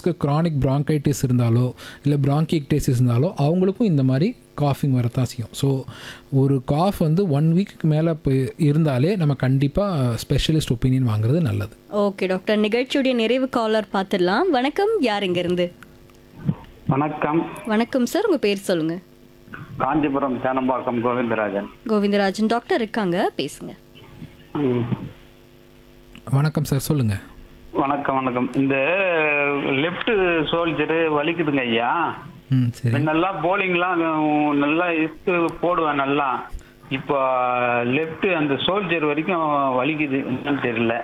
பேஷண்ட்ஸ்க்கு chronic bronchitis இருந்தாலோ இல்லை bronchiectasis இருந்தாலோ அவங்களுக்கும் இந்த மாதிரி காஃபிங் வரத்தான் செய்யும் ஸோ ஒரு காஃப் வந்து ஒன் வீக்கு மேலே இருந்தாலே நம்ம கண்டிப்பாக ஸ்பெஷலிஸ்ட் ஒப்பீனியன் வாங்குறது நல்லது ஓகே டாக்டர் நிகழ்ச்சியுடைய நிறைவு காலர் பார்த்துடலாம் வணக்கம் யார் இருந்து வணக்கம் வணக்கம் சார் உங்க பேர் சொல்லுங்க காஞ்சிபுரம் சேனம்பாக்கம் கோவிந்தராஜன் கோவிந்தராஜன் டாக்டர் இருக்காங்க பேசுங்க ம். வணக்கம் சார் சொல்லுங்கள் வணக்கம் வணக்கம் இந்த லெஃப்ட் சோல்ஜரு வலிக்குதுங்க ஐயா ம் சரி முன்னெல்லாம் போலிங்லாம் நல்லா இஸ்து போடுவேன் நல்லா இப்போ லெஃப்ட் அந்த சோல்ஜர் வரைக்கும் வலிக்குது என்னன்னு தெரியல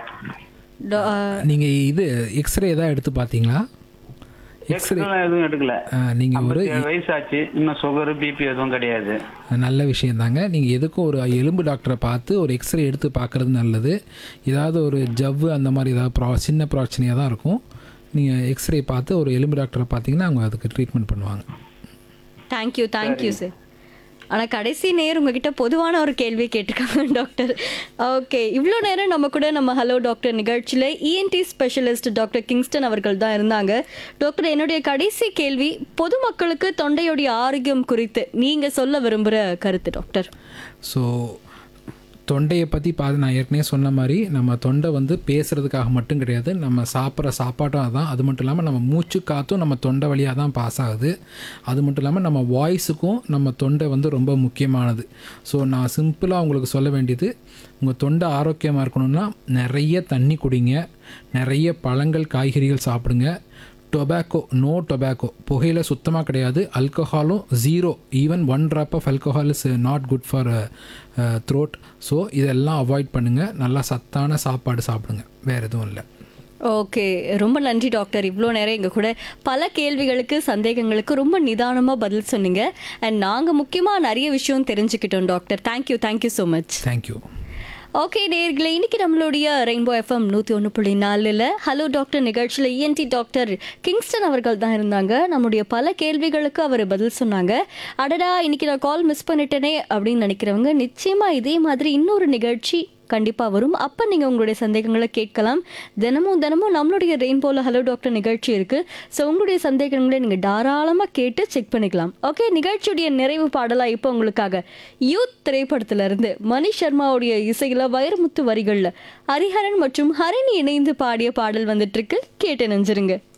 டா- நீங்கள் இது எக்ஸ்ரே தான் எடுத்து பார்த்தீங்களா எக்ஸ்ரே எக்ஸ்ட்ரா எதுவும் எடுக்கல நீங்கள் ஒரு ஐம்பத்தேழு வயசாச்சு இன்னும் சுகர் பிபி எதுவும் கிடையாது நல்ல விஷயம் தாங்க நீங்கள் எதுக்கும் ஒரு எலும்பு டாக்டரை பார்த்து ஒரு எக்ஸ்ரே எடுத்து பார்க்குறது நல்லது ஏதாவது ஒரு ஜவ்வு அந்த மாதிரி ஏதாவது ப்ரா சின்ன பிரச்சனையாக தான் இருக்கும் நீங்கள் எக்ஸ்ரே பார்த்து ஒரு எலும்பு டாக்டரை பார்த்தீங்கன்னா அவங்க அதுக்கு ட்ரீட்மெண்ட் பண்ணுவாங்க தேங்க்யூ தேங்க்யூ சார் ஆனா கடைசி நேரம் உங்ககிட்ட பொதுவான ஒரு கேள்வி கேட்டிருக்காங்க டாக்டர் ஓகே இவ்வளோ நேரம் நம்ம கூட நம்ம ஹலோ டாக்டர் நிகழ்ச்சியில் இஎன்டி ஸ்பெஷலிஸ்ட் டாக்டர் கிங்ஸ்டன் அவர்கள் தான் இருந்தாங்க டாக்டர் என்னுடைய கடைசி கேள்வி பொதுமக்களுக்கு தொண்டையுடைய ஆரோக்கியம் குறித்து நீங்க சொல்ல விரும்புகிற கருத்து டாக்டர் ஸோ தொண்டையை பற்றி பார்த்து நான் ஏற்கனவே சொன்ன மாதிரி நம்ம தொண்டை வந்து பேசுகிறதுக்காக மட்டும் கிடையாது நம்ம சாப்பிட்ற சாப்பாட்டும் அதான் அது மட்டும் இல்லாமல் நம்ம மூச்சு காற்றும் நம்ம தொண்டை வழியாக தான் பாஸ் ஆகுது அது மட்டும் இல்லாமல் நம்ம வாய்ஸுக்கும் நம்ம தொண்டை வந்து ரொம்ப முக்கியமானது ஸோ நான் சிம்பிளாக உங்களுக்கு சொல்ல வேண்டியது உங்கள் தொண்டை ஆரோக்கியமாக இருக்கணும்னா நிறைய தண்ணி குடிங்க நிறைய பழங்கள் காய்கறிகள் சாப்பிடுங்க டொபாக்கோ நோ டொபாக்கோ புகையில சுத்தமாக கிடையாது அல்கஹாலும் zero even one drop of alcohol is not good for throat so இதெல்லாம் அவாய்ட் பண்ணுங்கள் நல்லா சத்தான சாப்பாடு சாப்பிடுங்க வேறு எதுவும் இல்லை ஓகே ரொம்ப நன்றி டாக்டர் இவ்வளோ நேரம் எங்கள் கூட பல கேள்விகளுக்கு சந்தேகங்களுக்கு ரொம்ப நிதானமாக பதில் சொன்னீங்க அண்ட் நாங்கள் முக்கியமாக நிறைய விஷயம் தெரிஞ்சுக்கிட்டோம் doctor thank you thank you so much thank you okay நேர்களே இன்னைக்கு நம்மளுடைய ரெயின்போ எஃப்எம் நூற்றி ஒன்று புள்ளி நாலில் ஹலோ டாக்டர் நிகழ்ச்சியில் இஎன்டி டாக்டர் கிங்ஸ்டன் அவர்கள் தான் இருந்தாங்க நம்முடைய பல கேள்விகளுக்கு அவர் பதில் சொன்னாங்க அடடா இன்னைக்கு நான் கால் மிஸ் பண்ணிட்டேனே அப்படின்னு நினைக்கிறவங்க நிச்சயமாக இதே மாதிரி இன்னொரு நிகழ்ச்சி கண்டிப்பாக வரும் அப்போ நீங்கள் உங்களுடைய சந்தேகங்களை கேட்கலாம் தினமும் தினமும் நம்மளுடைய ரெயின்போல ஹலோ டாக்டர் நிகழ்ச்சி இருக்குது ஸோ உங்களுடைய சந்தேகங்களை நீங்கள் தாராளமாக கேட்டு செக் பண்ணிக்கலாம் ஓகே நிகழ்ச்சியுடைய நிறைவு பாடலாக இப்போ உங்களுக்காக யூத் திரைப்படத்துல இருந்து மணி சர்மாவுடைய இசையில் வைரமுத்து வரிகளில் ஹரிஹரன் மற்றும் ஹரிணி இணைந்து பாடிய பாடல் வந்துட்டு இருக்கு கேட்டு நெஞ்சிருங்க